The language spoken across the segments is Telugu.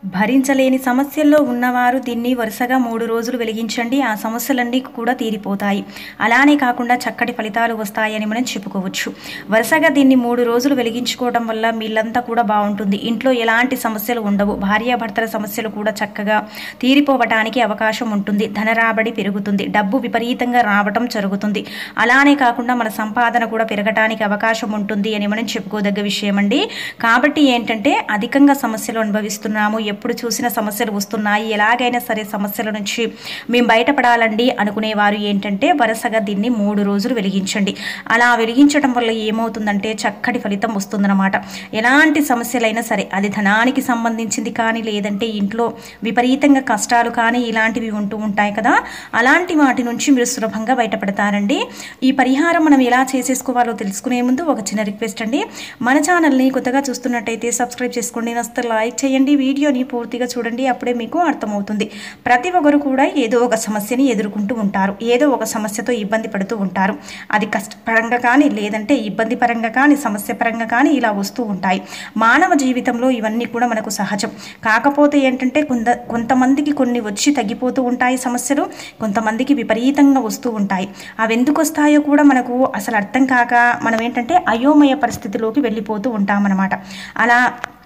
భరించలేని సమస్యల్లో ఉన్నవారు దీన్ని వరుసగా మూడు రోజులు వెలిగించండి ఆ సమస్యలన్నీ కూడా తీరిపోతాయి అలానే కాకుండా చక్కటి ఫలితాలు వస్తాయని మనం చెప్పుకోవచ్చు వరుసగా దీన్ని మూడు రోజులు వెలిగించుకోవడం వల్ల మీళ్ళంతా కూడా బాగుంటుంది ఇంట్లో ఎలాంటి సమస్యలు ఉండవు భార్యాభర్తల సమస్యలు కూడా చక్కగా తీరిపోవటానికి అవకాశం ఉంటుంది ధనరాబడి పెరుగుతుంది డబ్బు విపరీతంగా రావటం జరుగుతుంది అలానే కాకుండా మన సంపాదన కూడా పెరగటానికి అవకాశం ఉంటుంది అని మనం చెప్పుకోదగ్గ విషయం అండి కాబట్టి ఏంటంటే అధికంగా సమస్యలు అనుభవిస్తున్నాము ఎప్పుడు చూసిన సమస్యలు వస్తున్నాయి ఎలాగైనా సరే సమస్యల నుంచి మేము బయటపడాలండి అనుకునేవారు ఏంటంటే వరుసగా దీన్ని మూడు రోజులు వెలిగించండి అలా వెలిగించడం వల్ల ఏమవుతుందంటే చక్కటి ఫలితం వస్తుందన్నమాట ఎలాంటి సమస్యలైనా సరే అది ధనానికి సంబంధించింది కానీ లేదంటే ఇంట్లో విపరీతంగా కష్టాలు కానీ ఇలాంటివి ఉంటూ ఉంటాయి కదా అలాంటి వాటి నుంచి మీరు సులభంగా బయటపడతారండి ఈ పరిహారం మనం ఎలా చేసేసుకోవాలో తెలుసుకునే ముందు ఒక చిన్న రిక్వెస్ట్ అండి మన ఛానల్ని కొత్తగా చూస్తున్నట్టయితే సబ్స్క్రైబ్ చేసుకోండి నస్తే లైక్ చేయండి వీడియోని పూర్తిగా చూడండి అప్పుడే మీకు అర్థమవుతుంది ప్రతి ఒక్కరు కూడా ఏదో ఒక సమస్యని ఎదుర్కొంటూ ఉంటారు ఏదో ఒక సమస్యతో ఇబ్బంది పడుతూ ఉంటారు అది కష్టపరంగా కానీ లేదంటే ఇబ్బంది పరంగా కానీ సమస్య పరంగా కానీ ఇలా వస్తూ ఉంటాయి మానవ జీవితంలో ఇవన్నీ కూడా మనకు సహజం కాకపోతే ఏంటంటే కొంత కొంతమందికి కొన్ని వచ్చి తగ్గిపోతూ ఉంటాయి సమస్యలు కొంతమందికి విపరీతంగా వస్తూ ఉంటాయి అవి ఎందుకు వస్తాయో కూడా మనకు అసలు అర్థం కాక మనం ఏంటంటే అయోమయ పరిస్థితిలోకి వెళ్ళిపోతూ ఉంటామన్నమాట అలా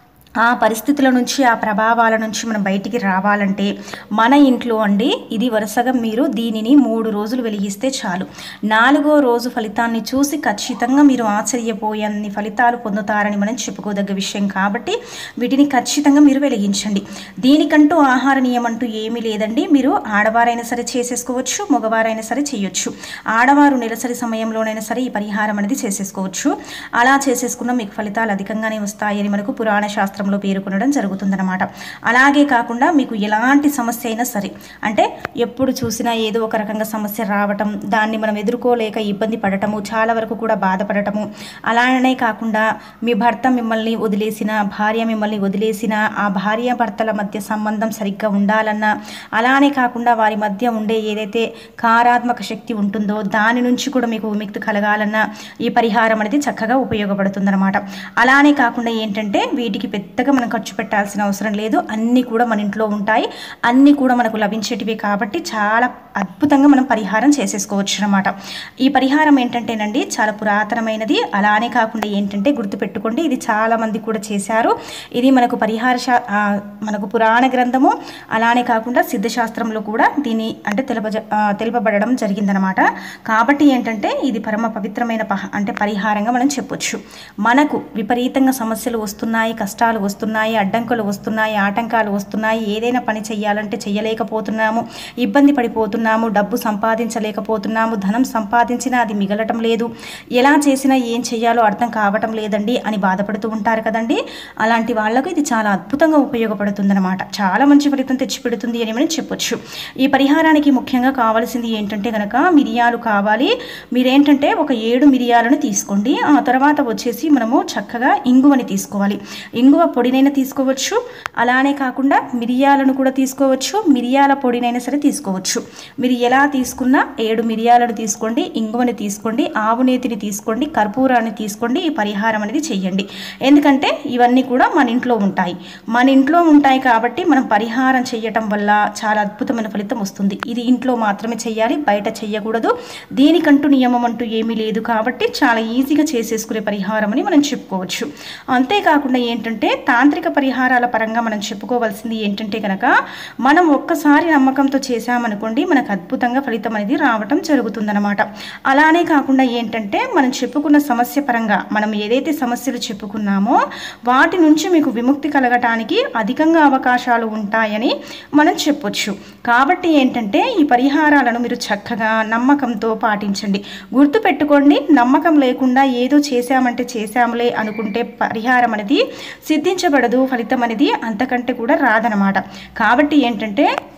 ఆ పరిస్థితుల నుంచి ఆ ప్రభావాల నుంచి మనం బయటికి రావాలంటే మన ఇంట్లో అండి ఇది వరుసగా మీరు దీనిని మూడు రోజులు వెలిగిస్తే చాలు నాలుగో రోజు ఫలితాన్ని చూసి ఖచ్చితంగా మీరు ఆశ్చర్యపోయన్ని ఫలితాలు పొందుతారని మనం చెప్పుకోదగ్గ విషయం కాబట్టి వీటిని ఖచ్చితంగా మీరు వెలిగించండి దీనికంటూ ఆహార నియమం అంటూ ఏమీ లేదండి మీరు ఆడవారైనా సరే చేసేసుకోవచ్చు మగవారైనా సరే చేయొచ్చు ఆడవారు నెలసరి సమయంలోనైనా సరే ఈ పరిహారం అనేది చేసేసుకోవచ్చు అలా చేసేసుకున్న మీకు ఫలితాలు అధికంగానే వస్తాయని మనకు పురాణ శాస్త్రంలో పేర్కొనడం జరుగుతుందన్నమాట అలాగే కాకుండా మీకు ఎలాంటి సమస్య అయినా సరే అంటే ఎప్పుడు చూసినా ఏదో ఒక రకంగా సమస్య రావటం దాన్ని మనం ఎదుర్కోలేక ఇబ్బంది పడటము చాలా వరకు కూడా బాధపడటము అలానే కాకుండా మీ భర్త మిమ్మల్ని వదిలేసిన భార్య మిమ్మల్ని వదిలేసిన ఆ భార్య భర్తల మధ్య సంబంధం సరిగ్గా ఉండాలన్నా అలానే కాకుండా వారి మధ్య ఉండే ఏదైతే కారాత్మక శక్తి ఉంటుందో దాని నుంచి కూడా మీకు విముక్తి కలగాలన్నా ఈ పరిహారం అనేది చక్కగా ఉపయోగపడుతుందన్నమాట అలానే కాకుండా ఏంటంటే వీటికి పెద్దగా మనం ఖర్చు పెట్టాల్సిన అవసరం లేదు అన్నీ కూడా మన ఇంట్లో ఉంటాయి అన్నీ కూడా మనకు లభించేటివి కాబట్టి చాలా అద్భుతంగా మనం పరిహారం చేసేసుకోవచ్చు అనమాట ఈ పరిహారం ఏంటంటేనండి చాలా పురాతనమైనది అలానే కాకుండా ఏంటంటే గుర్తుపెట్టుకోండి ఇది చాలా మంది కూడా చేశారు ఇది మనకు పరిహార శా- ఆ, మనకు పురాణ గ్రంథము అలానే కాకుండా సిద్ధశాస్త్రంలో కూడా దీని అంటే తెలుప తెలుపబడడం జరిగిందనమాట కాబట్టి ఏంటంటే ఇది పరమ పవిత్రమైన పహ అంటే పరిహారంగా మనం చెప్పొచ్చు మనకు విపరీతంగా సమస్యలు వస్తున్నాయి కష్టాలు వస్తున్నాయి అడ్డంకులు వస్తున్నాయి ఆటంకాలు వస్తున్నాయి ఏదైనా పని చేయాలంటే చేయలేకపోతున్నాము ఇబ్బంది పడిపోతున్నాము డబ్బు సంపాదించలేకపోతున్నాము ధనం సంపాదించినా అది మిగలటం లేదు ఎలా చేసినా ఏం చేయాలో అర్థం కావటం లేదండి అని బాధపడుతూ ఉంటారు కదండి అలాంటి వాళ్ళకు ఇది చాలా అద్భుతంగా ఉపయోగపడుతుందన్నమాట చాలా మంచి ఫలితం తెచ్చిపెడుతుంది అని మనం చెప్పొచ్చు ఈ పరిహారానికి ముఖ్యంగా కావాల్సింది ఏంటంటే కనుక మిరియాలు కావాలి మీరేంటంటే ఒక ఏడు మిరియాలను తీసుకోండి ఆ తర్వాత వచ్చేసి మనము చక్కగా ఇంగువని తీసుకోవాలి ఇంగువ పొడినైనా తీసుకోవచ్చు అలానే కాకుండా మిరియాలను కూడా తీసుకోవచ్చు మిరియాల పొడినైనా సరే తీసుకోవచ్చు మీరు ఎలా తీసుకున్నా ఏడు మిరియాలను తీసుకోండి ఇంగువని తీసుకోండి ఆవు నేతిని తీసుకోండి కర్పూరాన్ని తీసుకోండి ఈ పరిహారం అనేది చెయ్యండి ఎందుకంటే ఇవన్నీ కూడా మన ఇంట్లో ఉంటాయి మన ఇంట్లో ఉంటాయి కాబట్టి మనం పరిహారం చేయటం వల్ల చాలా అద్భుతమైన ఫలితం వస్తుంది ఇది ఇంట్లో మాత్రమే చేయాలి బయట చెయ్యకూడదు దీనికంటూ నియమం అంటూ ఏమీ లేదు కాబట్టి చాలా ఈజీగా చేసేసుకునే పరిహారం అని మనం చెప్పుకోవచ్చు అంతేకాకుండా ఏంటంటే తాంత్రిక పరిహారాల పరంగా మనం చెప్పుకోవాల్సింది ఏంటంటే కనుక మనం ఒక్కసారి నమ్మకంతో చేశామనుకోండి మనకు అద్భుతంగా ఫలితం అనేది రావటం జరుగుతుందన్నమాట అలానే కాకుండా ఏంటంటే మనం చెప్పుకున్న సమస్య పరంగా మనం ఏదైతే సమస్యలు చెప్పుకున్నామో వాటి నుంచి మీకు విముక్తి కలగటానికి అధికంగా అవకాశాలు ఉంటాయని మనం చెప్పొచ్చు కాబట్టి ఏంటంటే ఈ పరిహారాలను మీరు చక్కగా నమ్మకంతో పాటించండి గుర్తుపెట్టుకోండి నమ్మకం లేకుండా ఏదో చేశామంటే చేశాములే అనుకుంటే పరిహారం అనేది సిద్ధించబడదు ఫలితం అనేది అంతకంటే కూడా రాదనమాట కాబట్టి ఏంటంటే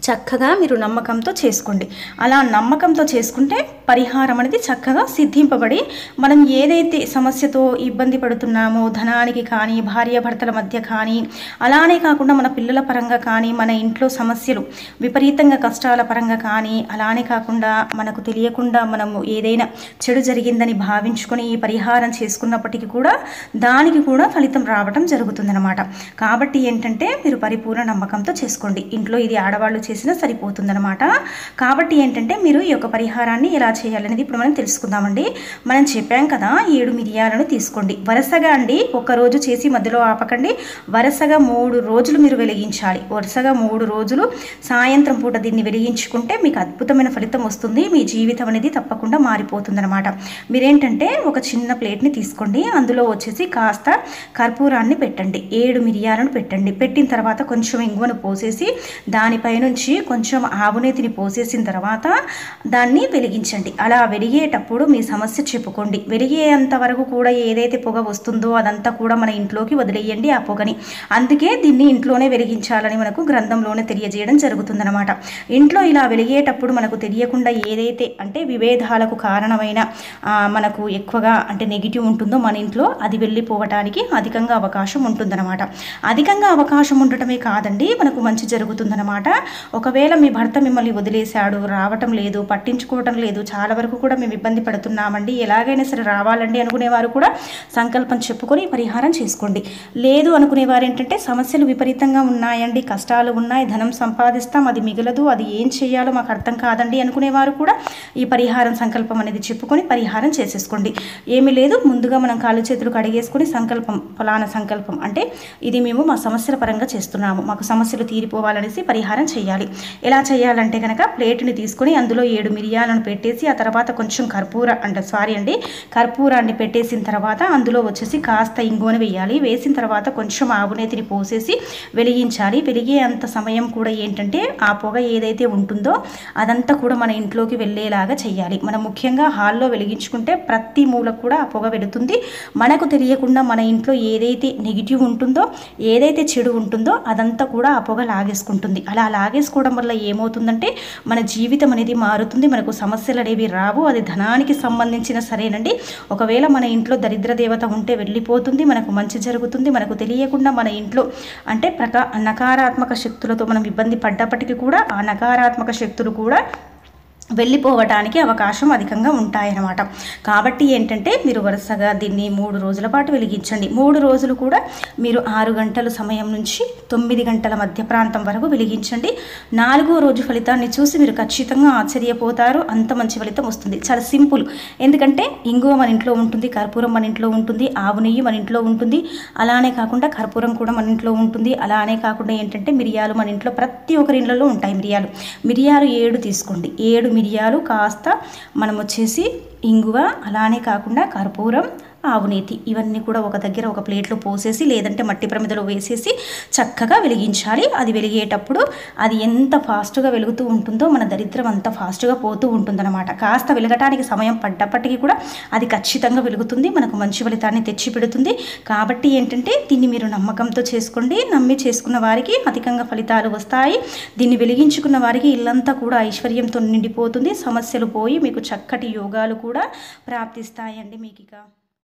చక్కగా మీరు నమ్మకంతో చేసుకోండి అలా నమ్మకంతో చేసుకుంటే పరిహారం అనేది చక్కగా సిద్ధింపబడి మనం ఏదైతే సమస్యతో ఇబ్బంది పడుతున్నామో ధనానికి కానీ భార్యాభర్తల మధ్య కానీ అలానే కాకుండా మన పిల్లల పరంగా కానీ మన ఇంట్లో సమస్యలు విపరీతంగా కష్టాల పరంగా కానీ అలానే కాకుండా మనకు తెలియకుండా మనము ఏదైనా చెడు జరిగిందని భావించుకొని ఈ పరిహారం చేసుకున్నప్పటికీ కూడా దానికి కూడా ఫలితం రావటం జరుగుతుందన్నమాట కాబట్టి ఏంటంటే మీరు పరిపూర్ణ నమ్మకంతో చేసుకోండి ఇంట్లో ఇది ఆడవాళ్ళు చేసినా సరిపోతుందన్నమాట కాబట్టి ఏంటంటే మీరు ఈ యొక్క పరిహారాన్ని ఎలా చేయాలనేది ఇప్పుడు మనం తెలుసుకుందామండి మనం చెప్పాం కదా ఏడు మిరియాలను తీసుకోండి వరుసగా అండి ఒక రోజు చేసి మధ్యలో ఆపకండి వరుసగా మూడు రోజులు మీరు వెలిగించాలి వరుసగా మూడు రోజులు సాయంత్రం పూట దీన్ని వెలిగించుకుంటే మీకు అద్భుతమైన ఫలితం వస్తుంది మీ జీవితం అనేది తప్పకుండా మారిపోతుందన్నమాట మీరేంటంటే ఒక చిన్న ప్లేట్ని తీసుకోండి అందులో వచ్చేసి కాస్త కర్పూరాన్ని పెట్టండి ఏడు మిరియాలను పెట్టండి పెట్టిన తర్వాత కొంచెం ఇంగువను పోసేసి దానిపై నుంచి కొంచెం ఆవునేతిని పోసేసిన తర్వాత దాన్ని వెలిగించండి అలా వెలిగేటప్పుడు మీ సమస్య చెప్పుకోండి వెలిగేంత వరకు కూడా ఏదైతే పొగ వస్తుందో అదంతా కూడా మన ఇంట్లోకి వదిలేయండి ఆ పొగని అందుకే దీన్ని ఇంట్లోనే వెలిగించాలని మనకు గ్రంథంలోనే తెలియజేయడం జరుగుతుందన్నమాట ఇంట్లో ఇలా వెలిగేటప్పుడు మనకు తెలియకుండా ఏదైతే అంటే విభేదాలకు కారణమైన ఆ, మనకు ఎక్కువగా అంటే నెగిటివ్ ఉంటుందో మన ఇంట్లో అది వెళ్ళిపోవటానికి అధికంగా అవకాశం ఉంటుందన్నమాట అధికంగా అవకాశం ఉండటమే కాదండి మనకు మంచి జరుగుతుందన్నమాట ఒకవేళ మీ భర్త మిమ్మల్ని వదిలేశాడు రావటం లేదు పట్టించుకోవటం లేదు చాలా వరకు కూడా మేము ఇబ్బంది పడుతున్నామండి ఎలాగైనా సరే రావాలండి అనుకునేవారు కూడా సంకల్పం చెప్పుకొని పరిహారం చేసుకోండి లేదు అనుకునేవారు ఏంటంటే సమస్యలు విపరీతంగా ఉన్నాయండి కష్టాలు ఉన్నాయి ధనం సంపాదిస్తాం అది మిగలదు అది ఏం చేయాలో మాకు అర్థం కాదండి అనుకునేవారు కూడా ఈ పరిహారం సంకల్పం అనేది చెప్పుకొని పరిహారం చేసేసుకోండి ఏమీ లేదు ముందుగా మనం కాళ్ళు చేతులు కడిగేసుకొని సంకల్పం ఫలానా సంకల్పం అంటే ఇది మేము మా సమస్యల పరంగా చేస్తున్నాము మాకు సమస్యలు తీరిపోవాలనేసి పరిహారం చేయాలి ఎలా చేయాలంటే కనుక ప్లేట్ని తీసుకొని అందులో ఏడు మిరియాలను పెట్టేసి ఆ తర్వాత కొంచెం కర్పూర అంటే సారీ అండి కర్పూరాన్ని పెట్టేసిన తర్వాత అందులో వచ్చేసి కాస్త ఇంగువను వేయాలి వేసిన తర్వాత కొంచెం ఆవునేతిని పోసేసి వెలిగించాలి వెలిగే అంత సమయం కూడా ఏంటంటే ఆ పొగ ఏదైతే ఉంటుందో అదంతా కూడా మన ఇంట్లోకి వెళ్ళేలాగా చేయాలి మనం ముఖ్యంగా హాల్లో వెలిగించుకుంటే ప్రతి మూలకు కూడా ఆ పొగ వెళుతుంది మనకు తెలియకుండా మన ఇంట్లో ఏదైతే నెగిటివ్ ఉంటుందో ఏదైతే చెడు ఉంటుందో అదంతా కూడా ఆ పొగ లాగేసుకుంటుంది అలా లాగేసుకోవడం వల్ల ఏమవుతుందంటే మన జీవితం అనేది మారుతుంది మనకు సమస్యలు అనేవి రావు అది ధనానికి సంబంధించిన సరేనండి ఒకవేళ మన ఇంట్లో దరిద్ర దేవత ఉంటే వెళ్ళిపోతుంది మనకు మంచి జరుగుతుంది మనకు తెలియకుండా మన ఇంట్లో అంటే ప్రకా నకారాత్మక శక్తులతో మనం ఇబ్బంది పడ్డప్పటికీ కూడా ఆ నకారాత్మక శక్తులు కూడా వెళ్ళిపోవటానికి అవకాశం అధికంగా ఉంటాయన్నమాట కాబట్టి ఏంటంటే మీరు వరుసగా దీన్ని మూడు రోజుల పాటు వెలిగించండి మూడు రోజులు కూడా మీరు ఆరు గంటల సమయం నుంచి తొమ్మిది గంటల మధ్య ప్రాంతం వరకు వెలిగించండి నాలుగో రోజు ఫలితాన్ని చూసి మీరు ఖచ్చితంగా ఆశ్చర్యపోతారు అంత మంచి ఫలితం వస్తుంది చాలా సింపుల్ ఎందుకంటే ఇంగువ మన ఇంట్లో ఉంటుంది కర్పూరం మన ఇంట్లో ఉంటుంది ఆవు నెయ్యి మన ఇంట్లో ఉంటుంది అలానే కాకుండా కర్పూరం కూడా మన ఇంట్లో ఉంటుంది అలానే కాకుండా ఏంటంటే మిరియాలు మన ఇంట్లో ప్రతి ఒక్కరి ఇళ్ళలో ఉంటాయి మిరియాలు మిరియాలు ఏడు తీసుకోండి ఏడు మిరియాలు కాస్త మనం వచ్చేసి ఇంగువ అలానే కాకుండా కర్పూరం ఆవునేతి ఇవన్నీ కూడా ఒక దగ్గర ఒక ప్లేట్లో పోసేసి లేదంటే మట్టి ప్రమిదలో వేసేసి చక్కగా వెలిగించాలి అది వెలిగేటప్పుడు అది ఎంత ఫాస్ట్గా వెలుగుతూ ఉంటుందో మన దరిద్రం అంత ఫాస్ట్గా పోతూ ఉంటుందన్నమాట కాస్త వెలగటానికి సమయం పడ్డప్పటికీ కూడా అది ఖచ్చితంగా వెలుగుతుంది మనకు మంచి ఫలితాన్ని తెచ్చి పెడుతుంది కాబట్టి ఏంటంటే దీన్ని మీరు నమ్మకంతో చేసుకోండి నమ్మి చేసుకున్న వారికి అధికంగా ఫలితాలు వస్తాయి దీన్ని వెలిగించుకున్న వారికి ఇల్లంతా కూడా ఐశ్వర్యంతో నిండిపోతుంది సమస్యలు పోయి మీకు చక్కటి యోగాలు కూడా ప్రాప్తిస్తాయండి మీకు ఇక